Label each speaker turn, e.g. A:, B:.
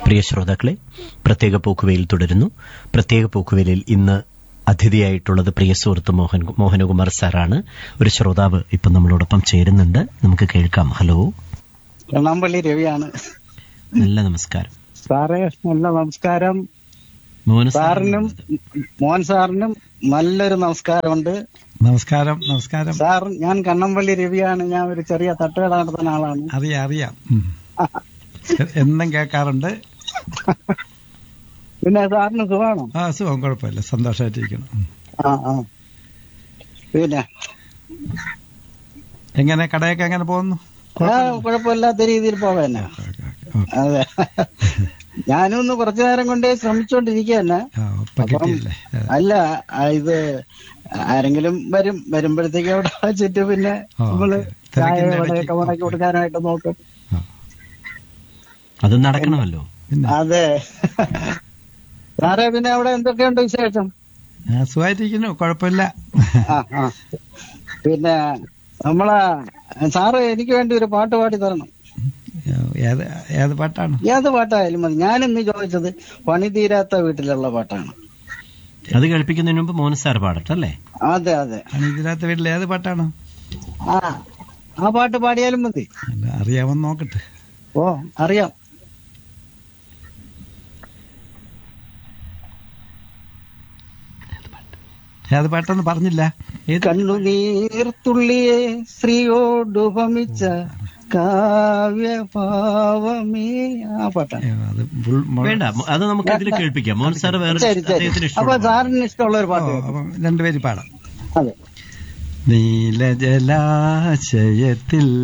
A: പ്രിയ ശ്രോതാക്കളെ പ്രത്യേക പോക്കുവയിൽ തുടരുന്നു പ്രത്യേക പോക്കുവയിലിൽ ഇന്ന് അതിഥിയായിട്ടുള്ളത് പ്രിയ സുഹൃത്ത് മോഹൻ മോഹനകുമാർ സാറാണ് ഒരു ശ്രോതാവ് ഇപ്പം നമ്മളോടൊപ്പം ചേരുന്നുണ്ട് നമുക്ക് കേൾക്കാം ഹലോ
B: എറണാകുളി രവിയാണ്
A: നല്ല നമസ്കാരം
B: സാറേ നല്ല നമസ്കാരം
A: മോഹന
B: സാറിനും മോഹൻ സാറിനും നല്ലൊരു നമസ്കാരമുണ്ട്
C: നമസ്കാരം നമസ്കാരം
B: സാർ ഞാൻ കണ്ണമ്പള്ളി രവിയാണ് ഞാൻ ഒരു ചെറിയ തട്ടുകട നടത്തുന്ന ആളാണ്
C: അറിയാം അറിയാം ഉം. എന്നും കേൾക്കാറുണ്ട്
B: പിന്നെ സാറിന് സുഖമാണോ
C: ആ സുഖം കുഴപ്പമില്ല സന്തോഷമായിട്ടിരിക്കണം ഉം.
B: ആ ആ പിന്നെ
C: എങ്ങനെ കടയൊക്കെ എങ്ങനെ പോകുന്നു
B: ആ കുഴപ്പമില്ലാത്ത രീതിയിൽ പോവാന്നെ
C: ഓക്കെ, ഓക്കെ, ഓക്കെ.
B: അതെ ഞാനും ഒന്ന് കുറച്ചു നേരം കൊണ്ട് ശ്രമിച്ചോണ്ടിരിക്കുക തന്നെ
C: ആ ഇപ്പൊ കിട്ടിയില്ലേ ആ,
B: അല്ല ആ, ഇത് ആരെങ്കിലും വരും വരുമ്പോഴത്തേക്ക് അവിടെ വെച്ചിട്ട് പിന്നെ
C: ആ,
B: നമ്മള്
C: ഓക്കേ.
B: ചായ
C: തിരക്കിന്റെ
B: വടയൊക്കെ
C: ഇടയ്ക്ക്
B: മുടക്കി കൊടുക്കാനായിട്ട് നോക്കും
C: ആ.
A: അത് നടക്കണമല്ലോ
C: പിന്നെ
B: അതെ സാറേ പിന്നെ അവിടെ എന്തൊക്കെയുണ്ട് വിശേഷം
C: ആ, സുഖമായിട്ടിരിക്കുന്നു കുഴപ്പമില്ല
B: ആ ആ പിന്നെ നമ്മളെ സാറ് എനിക്ക് വേണ്ടി ഒരു പാട്ട് പാടി തരണം
C: ഏത് ഏത് പാട്ടാണ്
B: ഏത് പാട്ടായാലും മതി ഞാൻ ഇന്ന് ചോദിച്ചത് പണി തീരാത്ത വീട്ടിലുള്ള പാട്ടാണ്
A: അത് കേൾപ്പിക്കുന്നതിന് മുമ്പ് മോഹൻ സാർ പാടട്ടെ അല്ലേ
B: അതെ അതെ
C: ആണ് ഇതിനകത്ത് വീട്ടിൽ ഏത് പാട്ടാണ്
B: ആ ആ പാട്ട് പാടിയാലും മതി
C: അല്ല, അറിയാമെന്ന് നോക്കട്ടെ
B: ഓ അറിയാം
C: ഏത് പാട്ടെന്ന് പറഞ്ഞില്ല ഏത്
B: കണ്ണുനീർത്തുള്ളിയെ സ്ത്രീയോട് ഉപമിച്ച കാവ്യഭാവമേ ആ പാട്ടാണ്
C: ഏ, അത് ബുൾ- മൊ-
A: വേണ്ട അത് നമുക്ക് ഇതിൽ കേൾപ്പിക്കാം മോഹൻ സാർ വേറെ
B: ശരി ശരി
A: അദ്ദേഹത്തിന്
B: അപ്പൊ
A: ഇഷ്ടമുള്ള
B: സാറിന് ഇഷ്ടമുള്ള ഒരു
C: ഓ,
B: പാട്ട് കേൾക്കാം.
C: അപ്പം രണ്ടുപേര് പാടാം
B: അതെ
C: നീലജലാശയത്തിൽ